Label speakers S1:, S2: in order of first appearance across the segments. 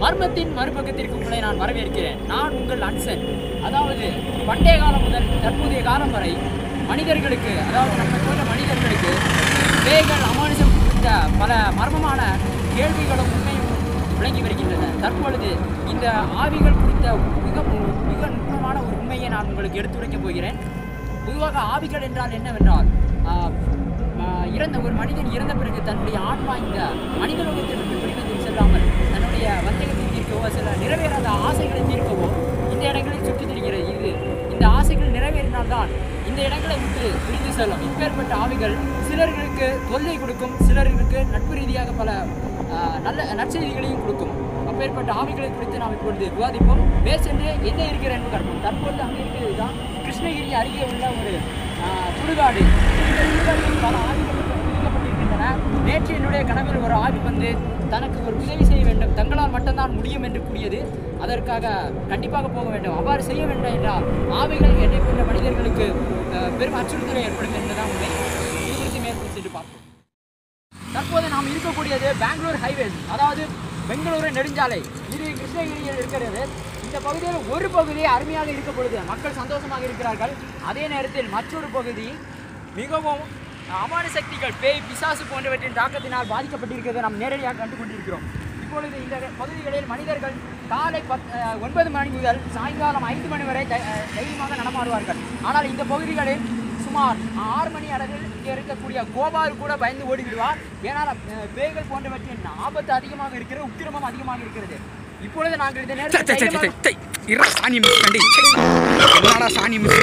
S1: மர்மத்தின் மறுபக்கத்திற்கு உங்களை நான் வரவேற்கிறேன் நான் உங்கள் அன்சன் அதாவது பண்டைய காலம் முதல் தற்போதைய காலம் வரை மனிதர்களுக்கு அதாவது நம்ம போன்ற மனிதர்களுக்கு பேய்கள் அமானுஷம் குறித்த பல மர்மமான கேள்விகளும் உண்மையும் விளங்கி வருகின்றன தற்பொழுது இந்த ஆவிகள் குறித்த மிக மிக நுட்பமான ஒரு உண்மையை நான் உங்களுக்கு எடுத்துரைக்கப் போகிறேன் பொதுவாக ஆவிகள் என்றால் என்னவென்றால் ஆஹ், ஆஹ், இறந்த ஒரு மனிதன் இறந்த பிறகு தன்னுடைய ஆன்மா இந்த மனித லோகத்தில் விட்டு வெளிவந்து செல்லாமல் தன்னுடைய வஞ்சகத்தை தீர்க்கவோ சில நிறைவேறாத ஆசைகளை தீர்க்கவோ இந்த இடங்களில் சுற்றித் திரிகிறது இது இந்த ஆசைகள் நிறைவேறினால்தான் இந்த இடங்களை விட்டு பிரிந்து செல்லும் இப்பேற்பட்ட ஆவிகள் சிலர்களுக்கு தொல்லை கொடுக்கும் சிலர்களுக்கு நட்பு ரீதியாக பல ஆஹ், நல்ல நற்செய்திகளையும் கொடுக்கும் அப்பேற்பட்ட ஆவிகளை குறித்து நாம் இப்பொழுது விவாதிப்போம் மேற்சென்று என்ன இருக்கிறது என்று பார்ப்போம் தற்பொழுது அங்கே இருக்கிறது தான் கிருஷ்ணகிரி அருகே உள்ள ஒரு ஆஹ், சுடுகாடு இந்த சுடுகாட்டில் பல ஆவிகள் பிரிக்கப்பட்டிருக்கின்றன நேற்று என்னுடைய கனவில் ஒரு ஆவி வந்து தனக்கு ஒரு உதவி செய்ய வேண்டும் தங்களால் மட்டும்தான் முடியும் என்று கூறியது அதற்காக கண்டிப்பாக போக வேண்டும் அவ்வாறு செய்ய வேண்டும் என்றால் ஆவிகள் என்னை போன்ற மனிதர்களுக்கு ஆஹ், பெரும் அச்சுறுத்தலை ஏற்படும் என்பதுதான் உண்மை இது குறித்து மேற்கொண்டு சென்று பார்ப்போம் தற்போது நாம் இருக்கக்கூடியது பெங்களூர் ஹைவேஸ் அதாவது பெங்களூரு நெடுஞ்சாலை இது கிருஷ்ணகிரியில் இருக்கிறது இந்த பகுதியில் ஒரு பகுதி அருமையாக இருக்க பொழுது மக்கள் சந்தோஷமாக இருக்கிறார்கள் அதே நேரத்தில் மற்றொரு பகுதி மிகவும் அமான சக்திகள் பேய் பிசாசு போன்றவற்றின் தாக்கத்தினால் பாதிக்கப்பட்டிருக்கிறதை நாம் நேரடியாக கண்டு கொண்டிருக்கிறோம் இப்பொழுது இந்த பகுதிகளில் மனிதர்கள் காலை பத் அஹ், ஒன்பது மணி முதல் சாயங்காலம் ஐந்து மணி வரை தை- அஹ், தைரியமாக நடமாடுவார்கள் ஆனால் இந்த பகுதிகளில் சுமார் ஆறு மணி அளவில் இங்கே இருக்கக்கூடிய கோபால் கூட பயந்து ஓடிவிடுவார் ஏனால் அஹ், பேய்கள் போன்றவற்றின் ஆபத்து அதிகமாக இருக்கிறது உக்கிரமும் அதிகமாக இருக்கிறது இப்பொழுது நாங்கள் இந்த
S2: சை, சை, சை, சை,
S1: நேரத்தில்
S2: சை. இருடா, சாணி மிஸ் கண்டி என்னடா சாணி மிஸ்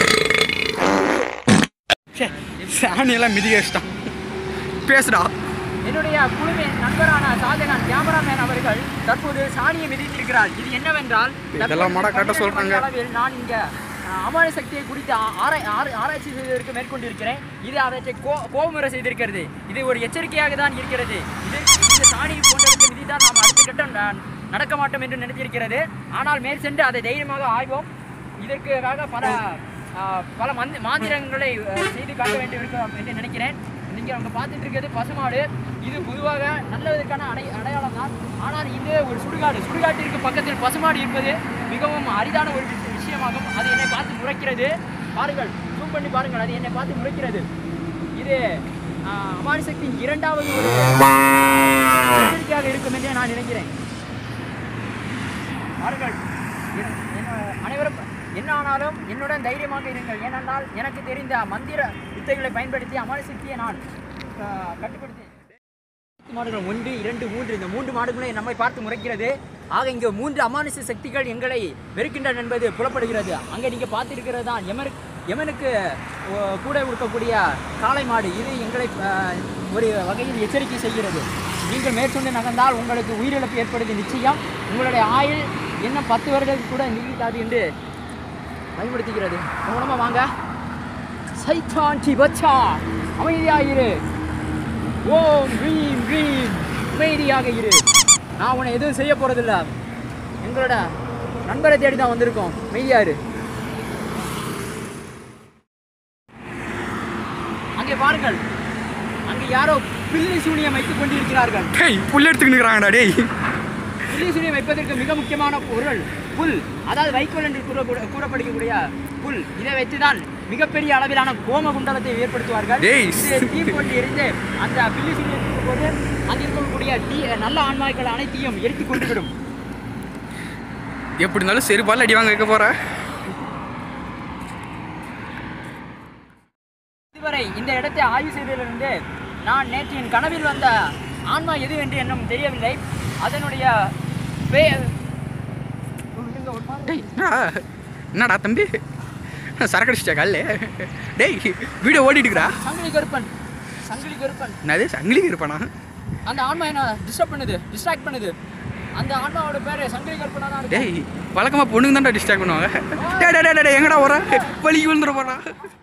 S2: சாணி எல்லாம் மிதிக்க வச்சிட்டான் பேசுடா
S1: என்னுடைய குழுவின் நண்பரான ஷாஜகான் கேமராமேன் அவர்கள் தற்போது சாணியை மிதித்திருக்கிறார் இது என்னவென்றால்
S2: இதெல்லாம் மாடா காட்ட
S1: தற்போது
S2: சொல்றாங்க.
S1: அளவில் நான் இங்க அஹ், அமானி சக்தியை குறித்து ஆ- ஆராய் ஆர- ஆராய்ச்சி செய்வதற்கு மேற்கொண்டிருக்கிறேன் இது அவற்றை கோ கோபமுறை செய்திருக்கிறது இது ஒரு எச்சரிக்கையாக தான் இருக்கிறது இது இந்த சாணி போன்றவற்றை மிதித்தால் நாம் அடுத்த கட்டம் ந- நடக்க மாட்டோம் என்று நினைத்திருக்கிறது ஆனால் மேல் சென்று அதை தைரியமாக ஆய்வோம் இதற்காக பல ஆஹ், பல மந்த் மாந்திரங்களை அஹ், செய்து காட்ட வேண்டியிருக்கும் என்று நினைக்கிறேன் நீங்கள் அங்கே பார்த்துட்டு இருக்கிறது பசுமாடு இது பொதுவாக நல்லதற்கான அடை அடையாளம் தான் ஆனால் இது ஒரு சுடுகாடு சுடுகாட்டிற்கு பக்கத்தில் பசுமாடு இருப்பது மிகவும் அரிதான ஒரு விஷ- விஷயமாகும் அது என்னை பார்த்து முறைக்கிறது பாருங்கள் ஜூம் பண்ணி பாருங்கள் அது என்னை பார்த்து முறைக்கிறது இது ஆஹ், அமானி சக்தியின் இரண்டாவது ஒரு எச்சரிக்கையாக இருக்கும் என்றே நான் நினைக்கிறேன் பாருங்கள் என்- என்ன- அனைவரும் என்ன ஆனாலும் என்னுடன் தைரியமாக இருங்கள் ஏனென்றால் எனக்கு தெரிந்த மந்திர வித்தைகளை பயன்படுத்தி அமர சக்தியை நான் ஆஹ், கட்டுப்படுத்தி மாடுகள் ஒன்று இரண்டு மூன்று இந்த மூன்று மாடுகளை நம்மை பார்த்து முறைக்கிறது ஆக இங்கே மூன்று அமானுஷ சக்திகள் எங்களை வெறுக்கின்றன என்பது புலப்படுகிறது அங்கே நீங்கள் பார்த்திருக்கிறது தான் எமரு எமனுக்கு ஓ, கூட இருக்கக்கூடிய காளை மாடு இது எங்களை ஆஹ், ஒரு வகையில் எச்சரிக்கை செய்கிறது நீங்கள் மேற்கொண்டு நகர்ந்தால் உங்களுக்கு உயிரிழப்பு ஏற்படுவது நிச்சயம் உங்களுடைய ஆயுள் இன்னும் பத்து வருடத்துக்கு கூட நீடிக்காது என்று பயன்படுத்துகிறது கவனமாக வாங்க சைத்தான் டி பச்சா அமைதியாயிரு ஓம் ரீம் ரீம் அமைதியாக இரு நான் உன்னை எதுவும் செய்ய போறதில்ல எங்களோட நண்பரை தேடி தான் வந்திருக்கோம் அமைதியா இரு அங்கே பாருங்கள் அங்கே யாரோ பில்லி சூனியம் வைத்துக் கொண்டிருக்கிறார்கள்
S2: டேய் புல் எடுத்துக்கிட்டுக்கிறாங்கடா டேய்
S1: பில்லி சூனியம் வைப்பதற்கு மிக முக்கியமான பொருள் புல் அதாவது வைக்கோல் என்று கூறக்கூட கூறப்படுகக்கூடிய புல் இதை வைத்துதான் மிகப்பெரிய அளவிலான கோம குண்டலத்தை ஏற்படுத்துவார்கள்
S2: டேய்.
S1: இது தீ போட்டு எரிந்து அந்த பில்லி சூனியம் இருக்கும் போது அங்கே இருக்கக்கூடிய தீ நல்ல ஆன்மாக்கள் அனைத்தையும் எரித்து கொண்டுவிடும்
S2: எப்படி இருந்தாலும் செருப்பால் அடி வாங்க வைக்க போற
S1: இதுவரை இந்த இடத்தை ஆய்வு செய்ததிலிருந்து நான் நேற்று என் கனவில் வந்த ஆன்மா எது என்று இன்னும் தெரியவில்லை அதனுடைய பே
S2: டேய் என்னடா என்னடா தம்பி சரக்கு அடிச்சிட்டா காலைல டேய் வீடியோ ஓடிட்டு இருக்கிறா
S1: சங்கிலி கருப்பன் சங்கிலி கருப்பன்
S2: என்னது சங்கிலிக்கு இருப்பானா
S1: அந்த ஆன்மா என்ன டிஸ்டர்ப் பண்ணுது டிஸ்ட்ராக்ட் பண்ணுது அந்த ஆன்மாவோட பேரு சங்கிலி கருப்பனா தான் இருக்கு
S2: டேய் வழக்கமாக பொண்ணுங்க தான்டா டிஸ்ட்ராக்ட் பண்ணுவாங்க டேய் டேய், டேய் டேய் எங்கடா வர வலிக்கு விழுந்துட போறா